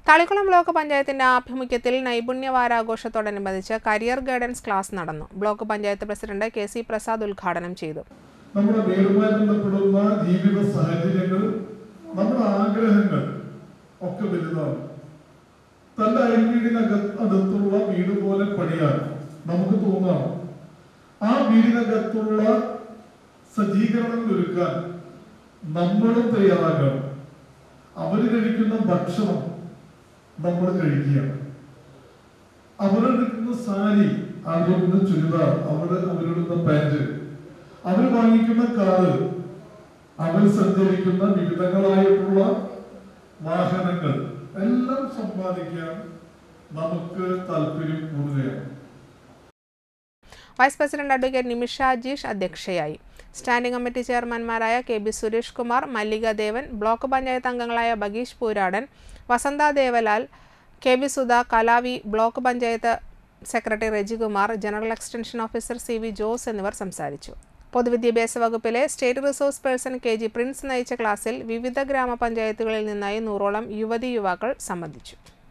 Thalikkulam block പഞ്ചായത്തിന്റെ ആഭിമുഖ്യത്തിൽ നൈപുണ്യ വാരാഘോഷത്തോടനുബന്ധിച്ച് കരിയർ ഗൈഡൻസ് ക്ലാസ് നടന്നു block panchayat president K C Prasad ഉദ്ഘാടനം ചെയ്തു നമ്മുടെ വീടുമായി ബന്ധപ്പെടുന്ന ജീവിത സാഹചര്യങ്ങൾ നമ്മുടെ ആഗ്രഹങ്ങൾ ഒക്കെ വലുതാണ് തന്റെ അയൽവീടിനക അടുത്തുള്ള വീട് പോലെ പണിയാൻ നമുക്ക് തോന്നാം ആ വീടിനകത്തുള്ള സജ്ജീകരണങ്ങൾ ഒരുക്കാൻ നമ്മളും തയ്യാറാകണം അവര് കഴിക്കുന്ന ഭക്ഷണം നമ്മൾ കഴിക്കുകയാണ് അവരെടുക്കുന്ന സാരി അവരിടുന്ന ചുരിദാർ അവര് അവരിടുന്ന പാന്റ് അവർ വാങ്ങിക്കുന്ന കാറ് അവർ സഞ്ചരിക്കുന്ന വിവിധങ്ങളായിട്ടുള്ള വാഹനങ്ങൾ എല്ലാം സമ്പാദിക്കാൻ നമുക്ക് താല്പര്യം കൂടുകയാണ് vice president advocate Nimisha Ajeesh അധ്യക്ഷയായി സ്റ്റാൻഡിംഗ് കമ്മിറ്റി ചെയർമാൻമാരായ K B Suresh Kumar Mallika Devan block panchayat അംഗങ്ങളായ ബഗീഷ് പൂരാടൻ വസന്ത ദേവലാൽ കെ വി സുധ കലാവി block panchayat secretary Rajikumar general extension officer C V Jose എന്നിവർ സംസാരിച്ചു പൊതുവിദ്യാഭ്യാസ വകുപ്പിലെ state resource person K G Prince നയിച്ച ക്ലാസ്സിൽ വിവിധ ഗ്രാമപഞ്ചായത്തുകളിൽ നിന്നായി നൂറോളം യുവതി യുവാക്കൾ സംബന്ധിച്ചു